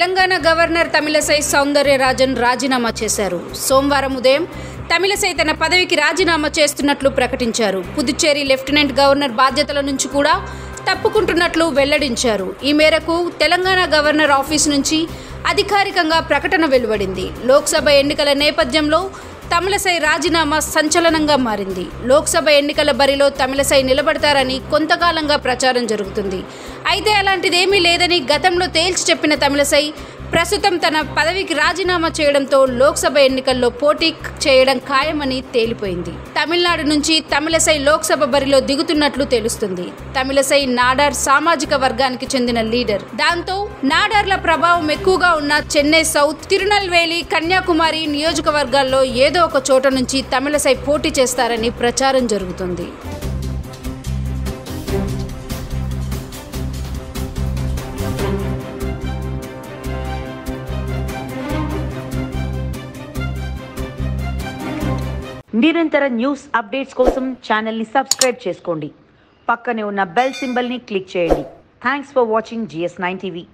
Telangana governor Tamilisai Soundararajan రాజీనామా చేశారు సోమవారం ఉదయం తమిళసై తన పదవికి రాజీనామా చేస్తున్నట్లు ప్రకటించారు పుదుచ్చేరి లెఫ్టినెంట్ గవర్నర్ బాధ్యతల నుంచి కూడా తప్పుకుంటున్నట్లు వెల్లడించారు ఈ మేరకు తెలంగాణ గవర్నర్ ఆఫీస్ నుంచి అధికారికంగా ప్రకటన వెలువడింది లోక్సభ ఎన్నికల నేపథ్యంలో తమిళసై రాజీనామా సంచలనంగా మారింది లోక్సభ ఎన్నికల బరిలో తమిళసై నిలబడతారని కొంతకాలంగా ప్రచారం జరుగుతుంది అయితే అలాంటిదేమీ లేదని గతంలో తేల్చి చెప్పిన తమిళసై ప్రస్తుతం తన పదవికి రాజీనామా చేయడంతో లోక్సభ ఎన్నికల్లో పోటీ చేయడం ఖాయమని తేలిపోయింది తమిళనాడు నుంచి తమిళసై లోక్సభ బరిలో దిగుతున్నట్లు తెలుస్తుంది తమిళసై నాడార్ సామాజిక వర్గానికి చెందిన లీడర్ దాంతో నాడార్ల ప్రభావం ఎక్కువగా ఉన్న చెన్నై సౌత్ తిరునల్వేలి కన్యాకుమారి నియోజకవర్గాల్లో ఏదో ఒక చోట నుంచి తమిళసై పోటీ చేస్తారని ప్రచారం జరుగుతుంది నిరంతర న్యూస్ అప్డేట్స్ కోసం ఛానల్ని సబ్స్క్రైబ్ చేసుకోండి పక్కనే ఉన్న బెల్ సింబల్ని క్లిక్ చేయండి thanks for watching G S nine TV